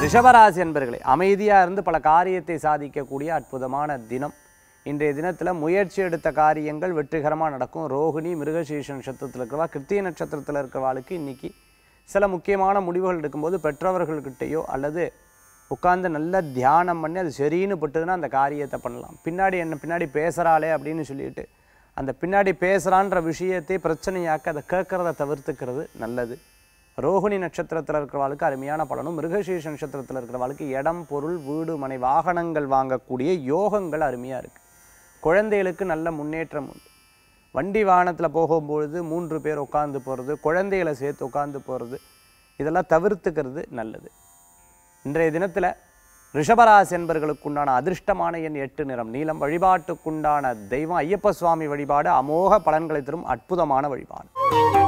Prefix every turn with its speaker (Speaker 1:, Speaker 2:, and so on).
Speaker 1: ரிஷபராசி என்பர்களே அமைதியாக இருந்து பல காரியத்தை சாதிக்கக்கூடிய அற்புதமான தினம் இன்றைய தினத்தில் முயற்சி எடுத்த காரியங்கள் வெற்றிகரமாக நடக்கும் ரோகிணி மிருகசீஷ நட்சத்திரத்தில் இருக்கிறவா கிருத்திய நட்சத்திரத்தில் இருக்கிறவாளுக்கு இன்னைக்கு சில முக்கியமான முடிவுகள் எடுக்கும்போது பெற்றவர்கள்கிட்டயோ அல்லது உட்கார்ந்து நல்ல தியானம் பண்ணி அது சரின்னு பட்டுதுன்னா அந்த காரியத்தை பண்ணலாம் பின்னாடி என்ன பின்னாடி பேசுகிறாளே அப்படின்னு சொல்லிட்டு அந்த பின்னாடி பேசுகிறான்ற விஷயத்தை பிரச்சனையாக்க அதை கேட்கறத தவிர்த்துக்கிறது நல்லது ரோகிணி நட்சத்திரத்தில் இருக்கிறவாளுக்கு அருமையான பலனும் மிருகசீஷ நட்சத்திரத்தில் இருக்கிறவாளுக்கு இடம் பொருள் வீடு மனை வாகனங்கள் வாங்கக்கூடிய யோகங்கள் அருமையாக இருக்குது குழந்தைகளுக்கு நல்ல முன்னேற்றம் உண்டு வண்டி வாகனத்தில் போகும்பொழுது மூன்று பேர் உட்காந்து போகிறது குழந்தைகளை சேர்த்து உட்காந்து போகிறது இதெல்லாம் தவிர்த்துக்கிறது நல்லது இன்றைய தினத்தில் ரிஷபராசி என்பர்களுக்குண்டான அதிர்ஷ்டமான எண் எட்டு நிறம் நீலம் வழிபாட்டுக்குண்டான தெய்வம் ஐயப்ப சுவாமி வழிபாடு அமோக பலன்களை தரும் அற்புதமான வழிபாடு